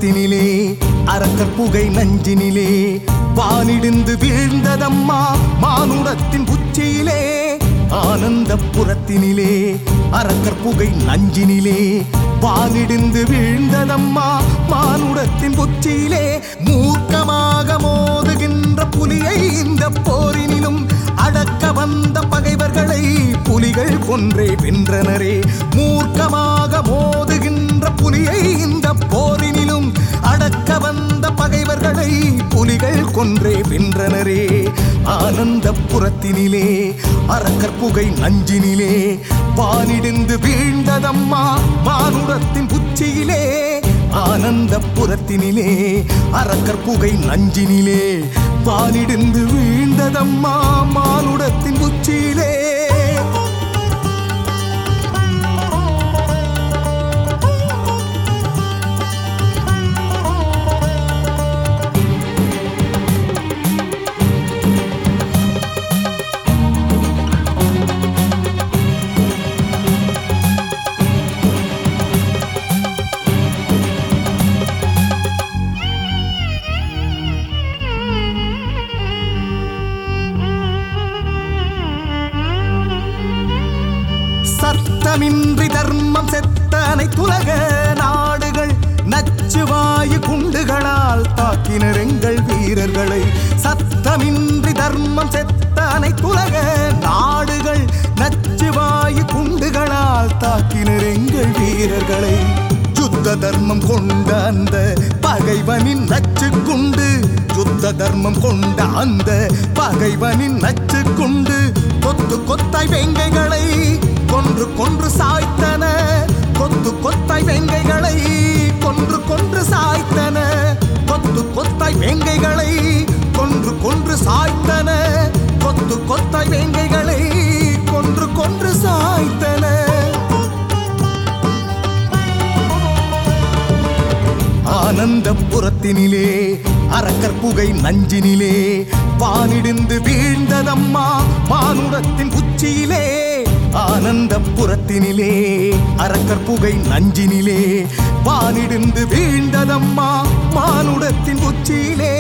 புறத்தினிலே அரக்கர் புகை நஞ்சினிலே வானிடிந்து வீழ்ந்ததம்மா மானுடத்தின் உச்சியிலே ஆனந்த புறத்தினிலே அரக்கர் புகை நஞ்சினிலே வானிடிந்து வீழ்ந்ததம்மா மானுடத்தின் உச்சியிலே மூர்க்கமாக மோதுகின்ற புலியை இந்த போரினிலும் அடக்க வந்த பகைவர்களை புலிகள் கொன்றே வென்றனரே மூர்க்கமாக மோதுகின்ற புலியை இந்த போரினிலும் அடக்க வந்த பகைவர்களை புலிகள் கொன்றே வென்றனரே ஆனந்த புறத்தினிலே அரக்கர் புகை நஞ்சினிலே வானிடிந்து வீழ்ந்ததம்மா மானுடத்தின் உச்சியிலே ஆனந்த புறத்தினிலே அரக்கர் புகை நஞ்சினிலே வானிடிந்து வீழ்ந்ததம்மா மானுடத்தின் உச்சியிலே சத்தமின்றி தர்மம் செத்த அனைத்துலக நாடுகள் நச்சுவாயு குண்டுகளால் தாக்கினர் எங்கள் வீரர்களை சத்தமின்றி தர்மம் செத்த அனைத்துலக நாடுகள் நச்சுவாயு குண்டுகளால் தாக்கினர் எங்கள் வீரர்களை யுத்த தர்மம் கொண்ட அந்த பகைவனின் நச்சு குண்டு யுத்த தர்மம் கொண்ட அந்த பகைவனின் நச்சு குண்டு கொத்து கொத்தாய் வெங்கைகளை கொன்று கொன்று சாய்த்தன கொத்து கொத்தாய் வெங்கைகளை கொன்று கொன்று சாய்த்தன கொத்து கொத்தாய் வெங்கைகளை கொன்று கொன்று சாய்த்தன கொத்து கொத்தாய் வெங்கைகளை கொன்று கொன்று சாய்த்தன ஆனந்த புறத்தினிலே அரக்கர் புகை நஞ்சினிலே வானிடிந்து வீழ்ந்ததம்மா மானுடத்தின் உச்சியிலே ஆனந்த புறத்தினிலே அரக்கர் புகை நஞ்சினிலே வானிடிந்து வீழ்ந்ததம்மா மானுடத்தின் உச்சியிலே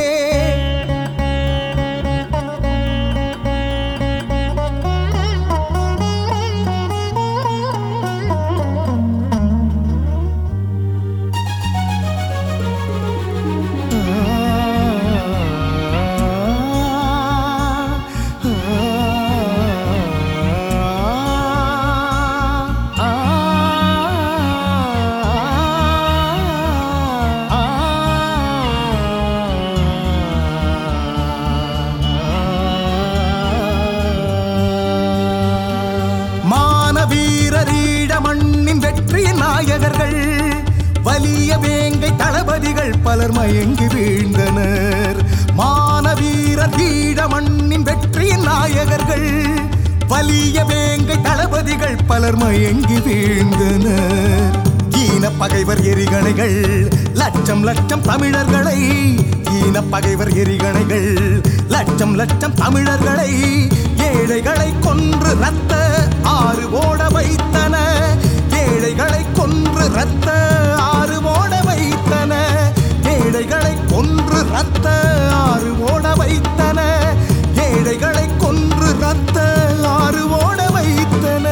மானவீரரீழ மண்ணின் வெற்றி நாயகர்கள் வலிய வேங்கை தளபதிகள் பலர் மயங்கி வீழ்ந்தனர் மானவீரர் வீழ மண்ணின் வெற்றி நாயகர்கள் வலிய வேங்கை தளபதிகள் பலர் மயங்கி வீழ்ந்தனர் ஈன பகைவர் எரிகணைகள் லட்சம் லட்சம் தமிழர்களை ஈன பகைவர் எரிகணைகள் லட்சம் லட்சம் தமிழர்களை ஏழைகளை கொன்று ரத்த ஆறு ஓட வைத்தன ஏழைகளை கொன்று ரத்த ஆறு ஓட வைத்தன ஏழைகளை கொன்று ரத்த ஆறு ஓட வைத்தன ஏழைகளை கொன்று ரத்த ஆறு ஓட வைத்தன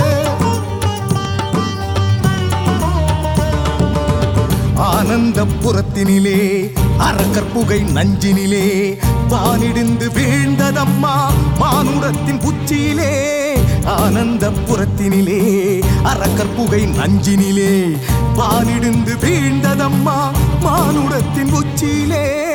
ஆனந்த புறத்தினிலே அரக்கர் புகை நஞ்சினிலே வானிடிந்து வீழ்ந்ததம்மா மானுடத்தின் உச்சியிலே ஆனந்த புறத்தினிலே அரக்கர் புகை நஞ்சினிலே வானிடிந்து வீழ்ந்ததம்மா மானுடத்தின் உச்சியிலே